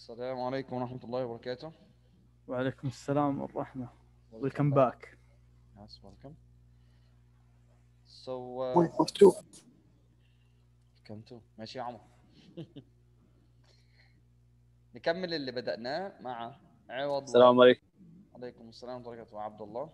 السلام عليكم ورحمة الله وبركاته. وعليكم السلام والرحمة. Welcome back. Yes, welcome. So, uh, Welcome to welcome to ماشي يا عمر. نكمل اللي بدأناه مع عوض السلام عليكم عليكم السلام ورحمة الله وبركاته عبد الله.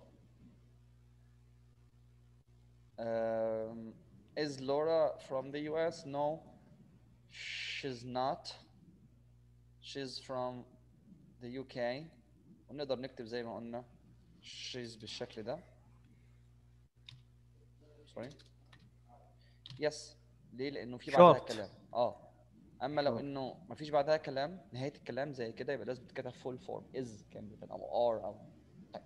Um, is Laura from the US? No, she's not. She's from the UK. ونقدر نكتب زي ما قلنا she's بالشكل ده. Sorry. Yes. ليه؟ لأنه في بعدها Short. كلام. اه. أما لو Short. إنه ما فيش بعدها كلام نهاية الكلام زي كده يبقى لازم تتكتب full form is كاملة أو are أو طيب.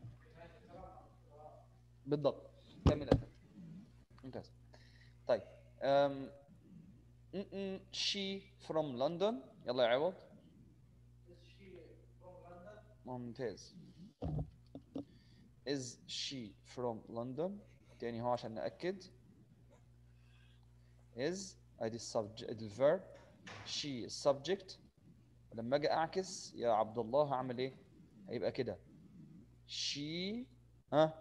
بالضبط. كمل يا فندم. ممتاز. طيب. Um, م- م- she from London. يلا يا عوض. ممتاز. Is she from London؟ تاني هو عشان نأكد. Is ادي السبجكت ادي الفيرب she السبجكت ولما اجي اعكس يا عبد الله هعمل ايه؟ هيبقى كده she ها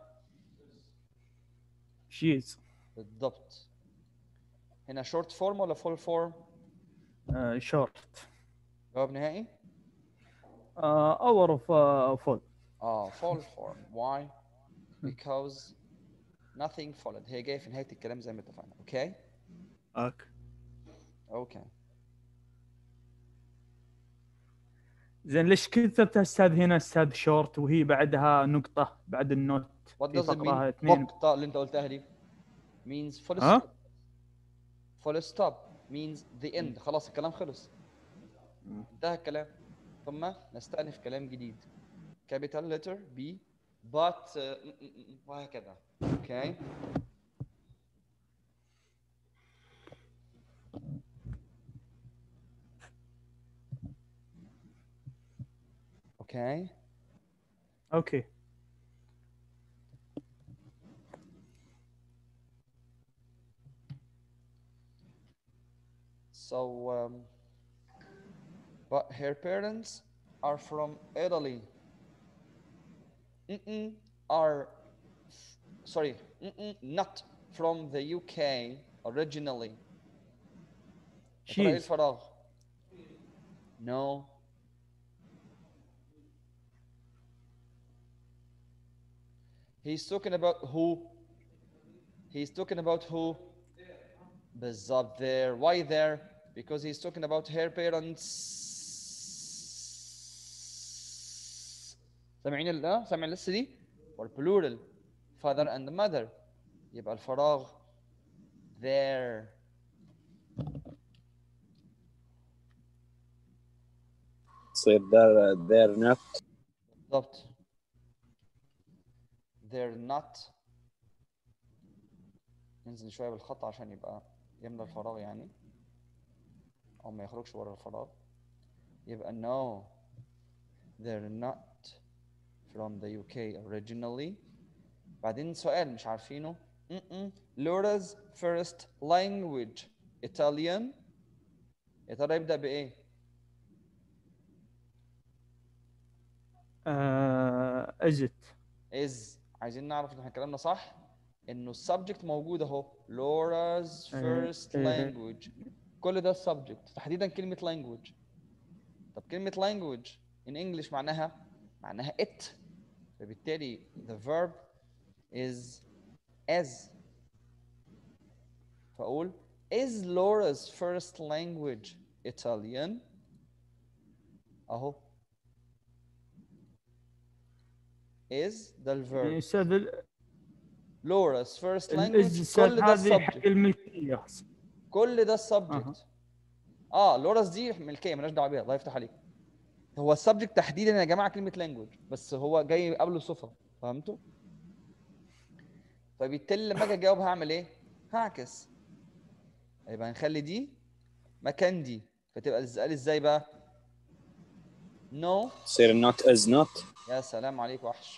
She's. بالضبط هنا short form ولا full form؟ Uh, short. جواب نهائي؟ Uh, hour of uh, full. اه full form why؟ because nothing followed هي جايه في نهايه الكلام زي ما اتفقنا اوكي؟ Okay. اوكي زين ليش كتبت استاذ هنا استاذ شورت وهي بعدها نقطة بعد النوت What في does it فقرة mean؟ اثنين نقطة اللي انت قلتها دي means full ها؟ stop full stop means the end خلاص الكلام خلص انتهى الكلام ثم نستأنف كلام جديد capital letter B but uh, م- م- م- وهكذا okay okay اوكي So, um, but her parents are from Italy. Mm-mm, are, sorry, mm-mm, not from the UK originally. يا ترى ايه She's. الفراغ؟ No. He's talking about who? He's talking about who? بالظبط there. Why there? Because he's talking about her parents. سامعين ال آه؟ سامع لسه دي؟ or plural father and mother يبقى الفراغ there تصير they're, they're not بالضبط they're not ننزل شوية بالخط عشان يبقى يملى الفراغ يعني أو ما يخرجش بره الفراغ يبقى no they're not from the UK originally بعدين سؤال مش عارفينه م-م. Laura's first language Italian يا ترى يبدأ بإيه؟ uh, is it is عايزين نعرف ان احنا كلامنا صح انه السبجكت موجود اهو Laura's إيه، first إيه. language كل ده السبجكت تحديدا كلمة language طب كلمة language in English معناها معناها it فبالتالي the verb is as فأقول is Laura's first language Italian أهو is ده يعني الverb استاذ ال- Laura's first ال- language is استاذ كل ده هذه حق السبجكت الملكية كل ده السبجكت اه لورس دي ملكيه مالناش دعوه بيها الله يفتح عليك هو السبجكت تحديدا يا جماعه كلمه لانجوج بس هو جاي قبله صفه فهمتوا فبالتالي لما اجي اجاوب هعمل ايه هعكس يبقى هنخلي دي مكان دي فتبقى السؤال ازاي بقى نو no. تصير not is not يا سلام عليك وحش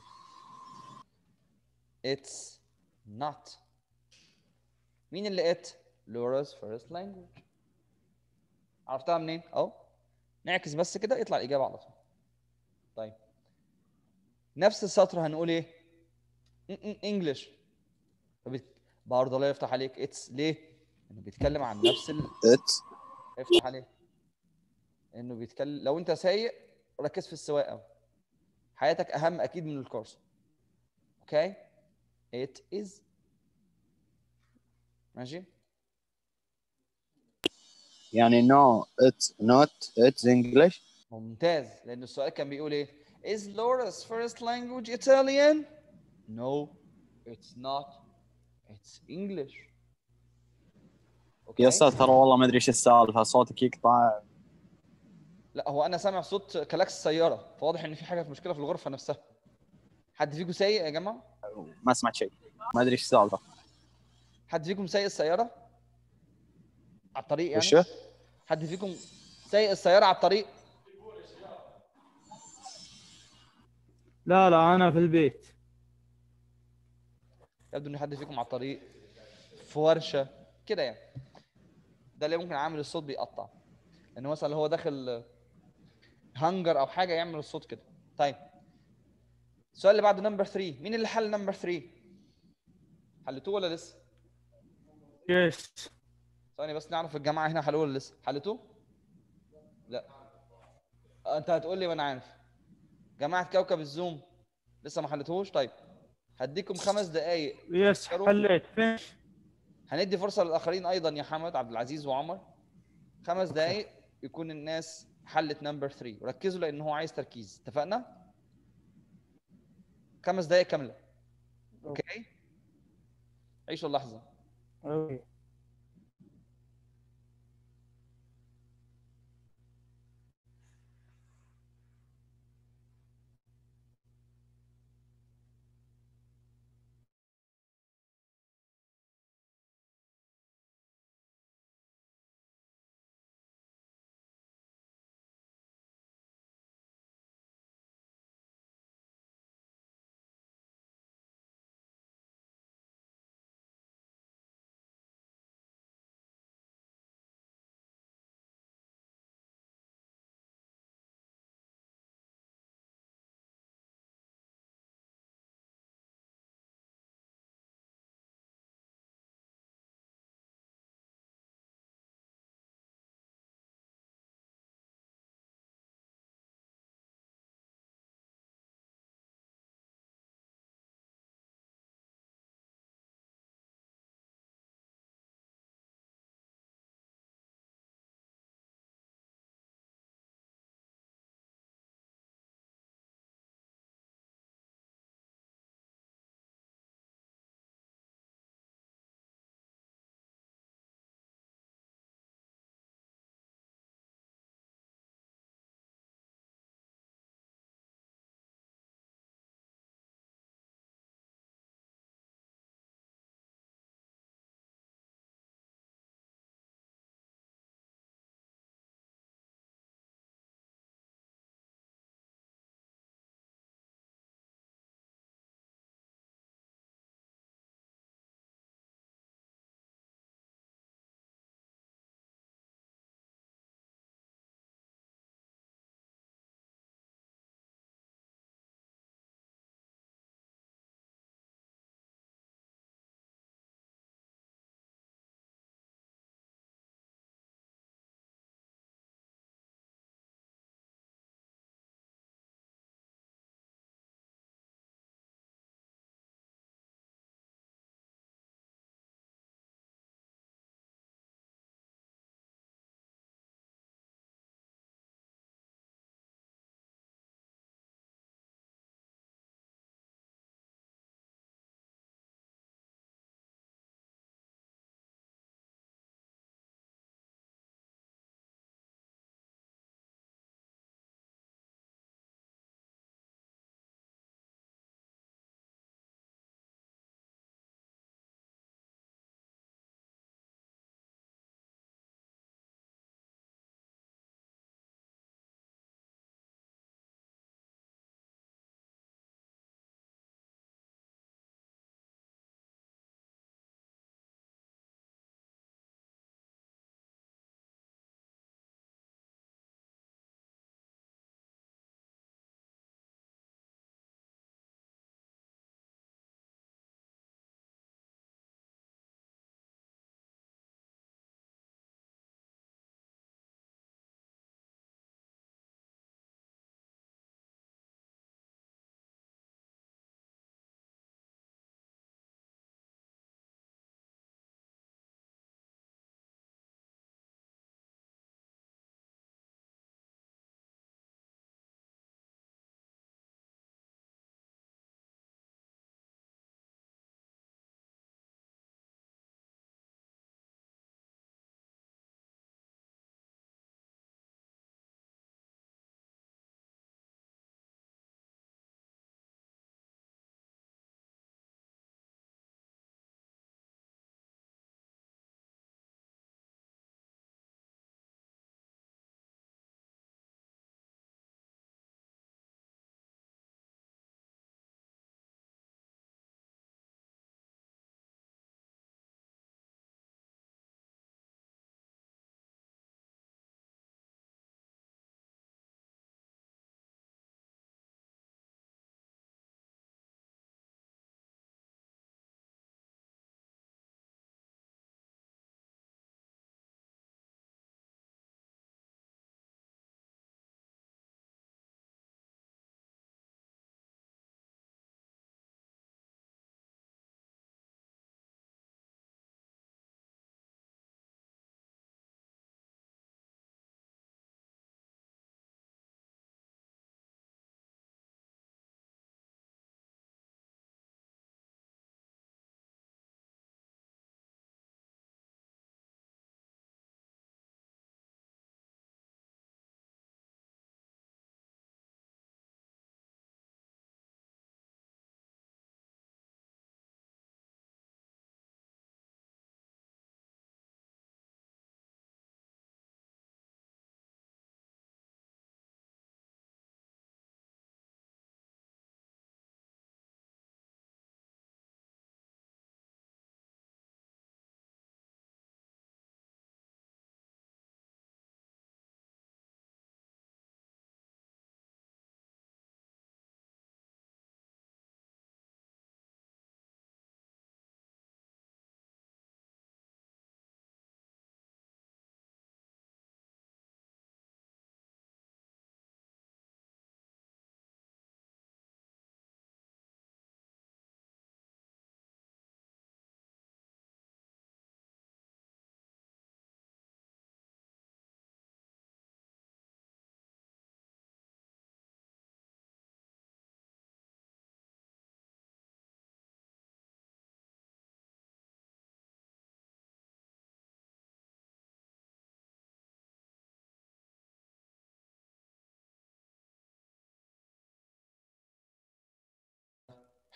It's not مين اللي it؟ Laura's first language عرفتها منين؟ أهو نعكس بس كده يطلع الاجابه على طول طيب نفس السطر هنقول ايه انجلش برضه الله يفتح عليك اتس ليه انه بيتكلم عن نفس ال... ات افتح عليه انه بيتكلم لو انت سايق ركز في السواقه حياتك اهم اكيد من الكورس اوكي it is ماشي يعني no it's not it's English ممتاز لان السؤال كان بيقول ايه is Laura's first language Italian no it's not it's English يا أوكي؟ استاذ ترى والله ما ادري ايش السالفه صوتك يقطع لا هو انا سامع صوت كلاكس السياره فواضح ان في حاجه في مشكله في الغرفه نفسها حد فيكم سايق يا جماعه ما سمعت شيء ما ادري ايش السالفه حد فيكم سايق السياره على الطريق يعني وشو؟ حد فيكم سايق السياره على الطريق لا لا انا في البيت يبدو ان حد فيكم على الطريق في ورشه كده يعني ده اللي ممكن عامل الصوت بيقطع لان مثلا لو هو داخل هانجر او حاجه يعمل الصوت كده طيب السؤال اللي بعده نمبر 3 مين اللي حل نمبر 3 حلتوه ولا لسه يس ثواني بس نعرف الجماعه هنا حلوه ولا لسه حلتوه لا آه، انت هتقول لي وانا عارف جماعه كوكب الزوم لسه ما حلتوهوش طيب هديكم خمس دقائق يس فكروا. حليت فين هندي فرصه للاخرين ايضا يا حمد عبد العزيز وعمر خمس دقائق يكون الناس حلت نمبر 3 وركزوا لان هو عايز تركيز اتفقنا خمس دقائق كامله اوكي عيشوا اللحظه أوكي.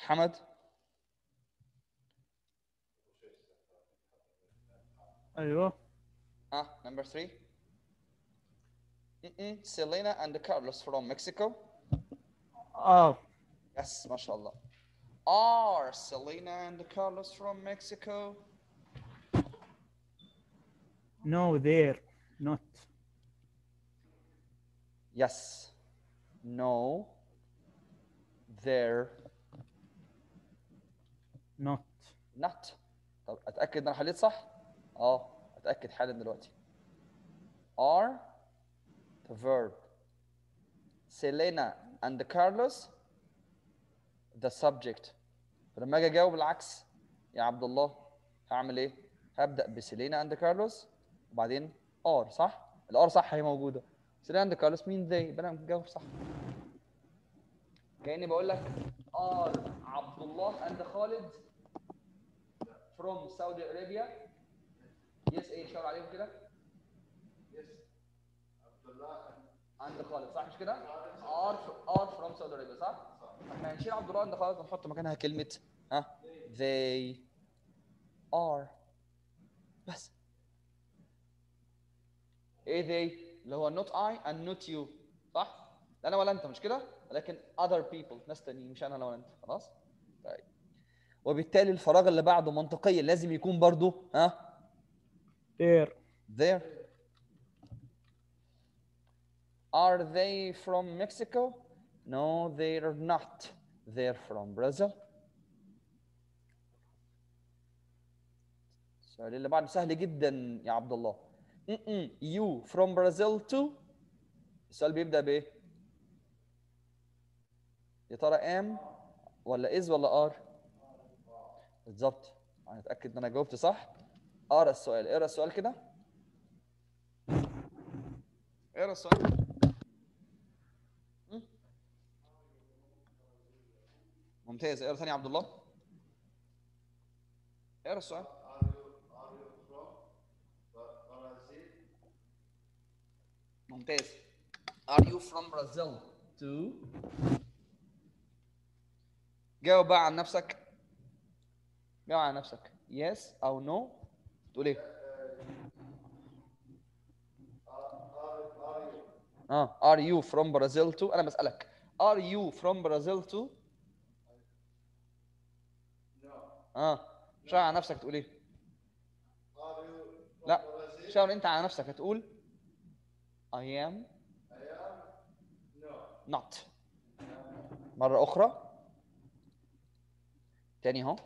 حمد ايوه اه number three Mm-mm. Selena and Carlos from Mexico ار Yes, ما شاء الله. Are Selena and Carlos from Mexico? نو ذير نوت Yes. No. They're نوت not. طب اتاكد ان انا حليت صح؟ اه اتاكد حالا دلوقتي. Are the verb. Selena and Carlos the subject. فلما اجي اجاوب العكس يا عبد الله هعمل ايه؟ هبدا بسيلينا اند كارلوس وبعدين ار صح؟ الار صح هي موجوده. سيلينا اند كارلوس مين ذي؟ يبقى انا مجاوب صح. كاني بقول لك ار عبد الله اند خالد from Saudi Arabia yes ايه شاور عليهم كده عند خالد صح مش كده؟ ار ار from Saudi Arabia صح؟ احنا هنشيل عبد الله عند خالد ونحط مكانها كلمة ها they are بس ايه they اللي هو not I and not you صح؟ لا انا ولا انت مش كده؟ ولكن other people ناس تانيين مش انا ولا انت خلاص؟ طيب وبالتالي الفراغ اللي بعده منطقيا لازم يكون برضو ها ذير there Are they from Mexico? No, they're not. They're from Brazil. السؤال اللي بعده سهل جدا يا عبد الله. Mm-mm. You from Brazil too? السؤال بيبدأ بإيه؟ يا ترى am ولا is ولا are؟ بالظبط. أنا أتأكد إن أنا جاوبت صح. اقرا السؤال، اقرا السؤال كده. اقرا السؤال. م? ممتاز، اقرا ثاني يا عبد الله. اقرا السؤال. ممتاز. Are you from Brazil too? جاوب بقى عن نفسك. جاوب عن نفسك. Yes أو no. تقول إيه؟ اه Are you from Brazil too؟ أنا بسألك. Are you from Brazil too؟ اه شاور على نفسك تقول إيه؟ لا شاور أنت على نفسك هتقول I am not مرة أخرى تاني اهو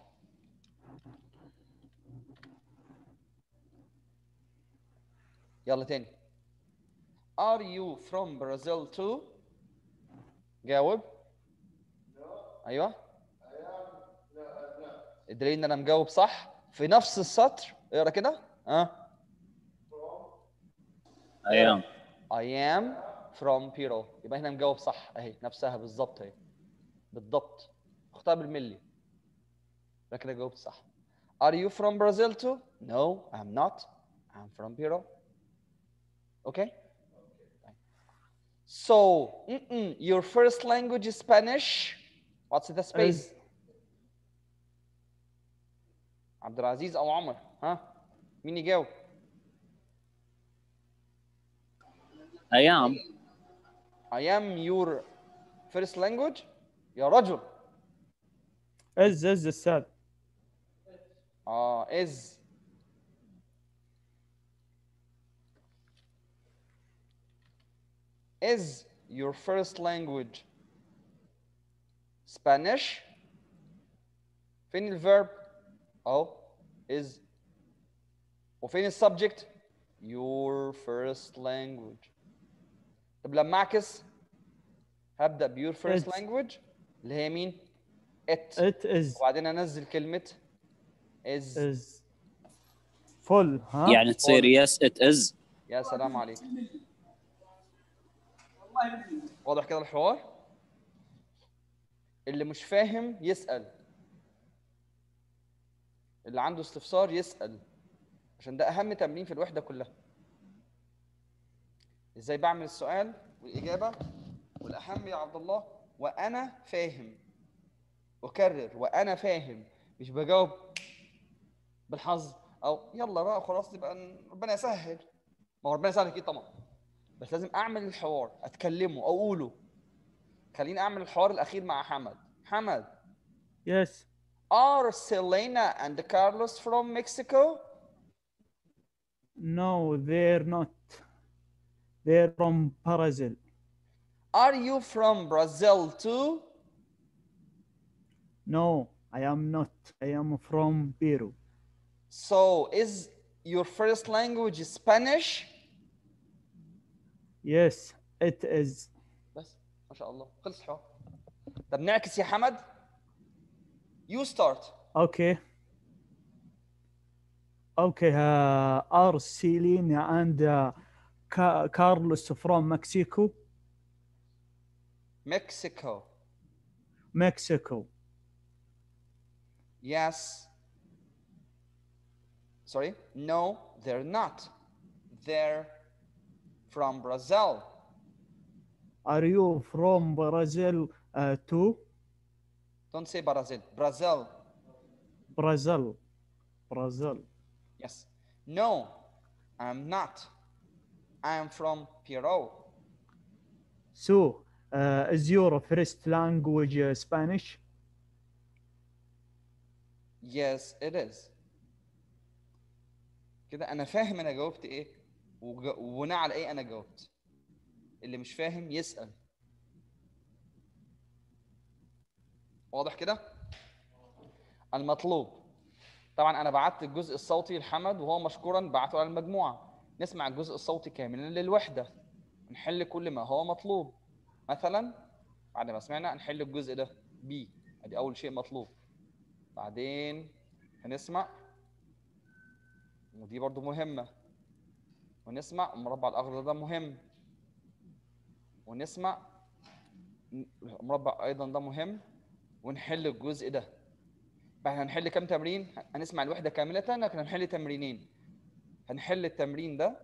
يلا تاني Are you from Brazil too؟ جاوب ايوه الدليل ان انا مجاوب صح في نفس السطر اقرا كده ها ايام I am from Peru يبقى هنا مجاوب صح اهي نفسها بالظبط اهي بالضبط اختها بالملي يبقى كده جاوبت صح Are you from Brazil too? No, I'm not. I'm from Peru. Okay? So, mm-mm, your first language is Spanish. What's the space? Is- عبد العزيز او عمر ها مين يجاوب؟ ايام I am your first language يا رجل از از استاذ اه is is your first language Spanish فين الverb اهو is وفين السبجكت your first language طب لما اعكس هبدأ ب your first It. language اللي هي مين it ات از وبعدين انزل كلمة is از فل ها يعني تصير يس ات از يا سلام عليك واضح كده الحوار اللي مش فاهم يسأل اللي عنده استفسار يسأل عشان ده أهم تمرين في الوحدة كلها ازاي بعمل السؤال والإجابة والأهم يا عبد الله وأنا فاهم اكرر وانا فاهم مش بجاوب بالحظ او يلا بقى خلاص يبقى ن- ربنا يسهل ما هو ربنا يسهل اكيد طبعا بس لازم اعمل الحوار اتكلمه او اقوله خليني اعمل الحوار الاخير مع حمد حمد يس are Selena and Carlos from Mexico No, they're not. They're from Brazil. are you from Brazil too No, I am not. I am from Peru. so is your first language Spanish Yes, it is. بس ما شاء الله خلص الحوار طب نعكس يا حمد you start Okay. Okay, uh, are Selena and uh, Ca- Carlos from Mexico? Mexico Mexico. yes sorry no they're not they're from Brazil Are you from Brazil uh, too? don't say Brazil Brazil Brazil. Brazil. yes no I'm not I'm from Peru So, uh, is your first language uh, Spanish? Yes, it is. كده انا فاهم انا جاوبت ايه وج- وبناء على ايه انا جاوبت اللي مش فاهم يسأل واضح كده المطلوب طبعا انا بعت الجزء الصوتي لحمد وهو مشكورا بعته على المجموعه نسمع الجزء الصوتي كاملا للوحده نحل كل ما هو مطلوب مثلا بعد ما سمعنا نحل الجزء ده بي ادي اول شيء مطلوب بعدين هنسمع ودي برضو مهمة ونسمع المربع الأخضر ده مهم ونسمع المربع أيضا ده مهم ونحل الجزء ده بعد هنحل كام تمرين هنسمع الوحدة كاملة لكن هنحل تمرينين هنحل التمرين ده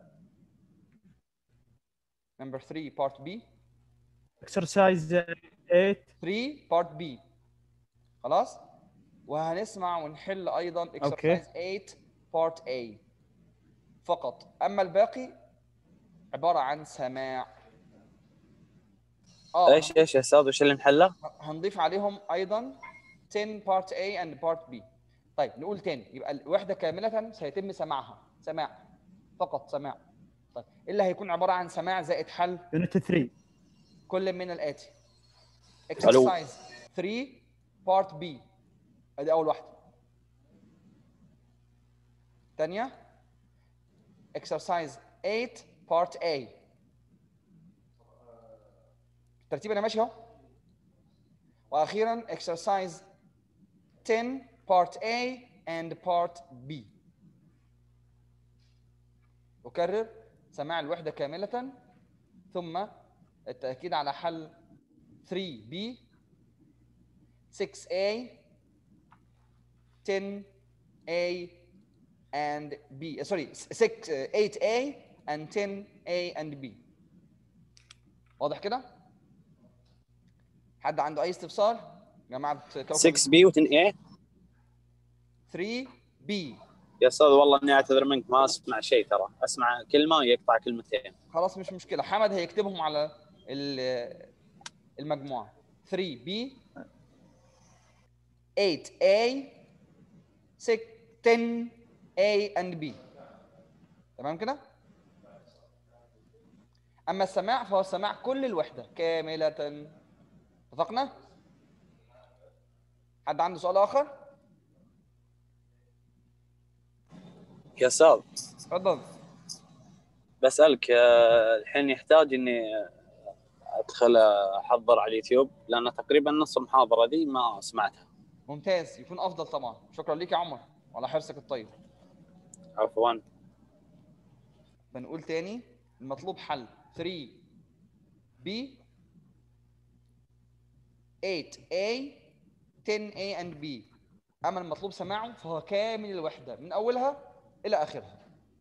number 3 part B Exercise uh, 8. 3 part B خلاص وهنسمع ونحل ايضا exercise 8 part A فقط اما الباقي عباره عن سماع اه ايش ايش يا استاذ وش اللي نحله؟ هنضيف عليهم ايضا 10 part A and part B طيب نقول تاني يبقى الوحده كامله سيتم سماعها سماع فقط سماع طيب إيه اللي هيكون عباره عن سماع زائد حل Unit 3. كل من الآتي ألو. exercise 3 part B ادي اول واحده ثانيه exercise 8 part A الترتيب انا ماشي اهو واخيرا exercise 10 part A and part B اكرر سماع الوحده كامله ثم التاكيد على حل 3B 6A 10A and B uh, sorry 6 uh, 8A and 10A and B واضح كده؟ حد عنده أي استفسار؟ جماعة كوكب 6 بي و 10 اي 3B يا استاذ والله اني اعتذر منك ما اسمع شيء ترى اسمع كلمه يقطع كلمتين خلاص مش مشكلة حمد هيكتبهم على ال- المجموعة 3B 8A 6 10A and B تمام كده؟ أما السماع فهو سماع كل الوحدة كاملة اتفقنا؟ حد عنده سؤال آخر؟ يا استاذ اتفضل بسالك آه، الحين يحتاج اني ادخل احضر على اليوتيوب لان تقريبا نص المحاضره دي ما سمعتها ممتاز يكون أفضل طبعا شكرا ليك يا عمر وعلى حرصك الطيب عفوا بنقول تاني المطلوب حل 3 B 8A 10A and B أما المطلوب سماعه فهو كامل الوحدة من أولها إلى آخرها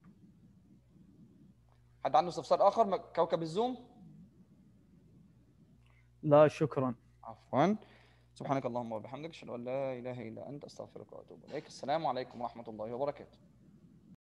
حد عنده استفسار آخر م- كوكب الزوم لا شكرا عفوا سبحانك اللهم وبحمدك اشهد ان لا اله الا انت استغفرك واتوب اليك السلام عليكم ورحمه الله وبركاته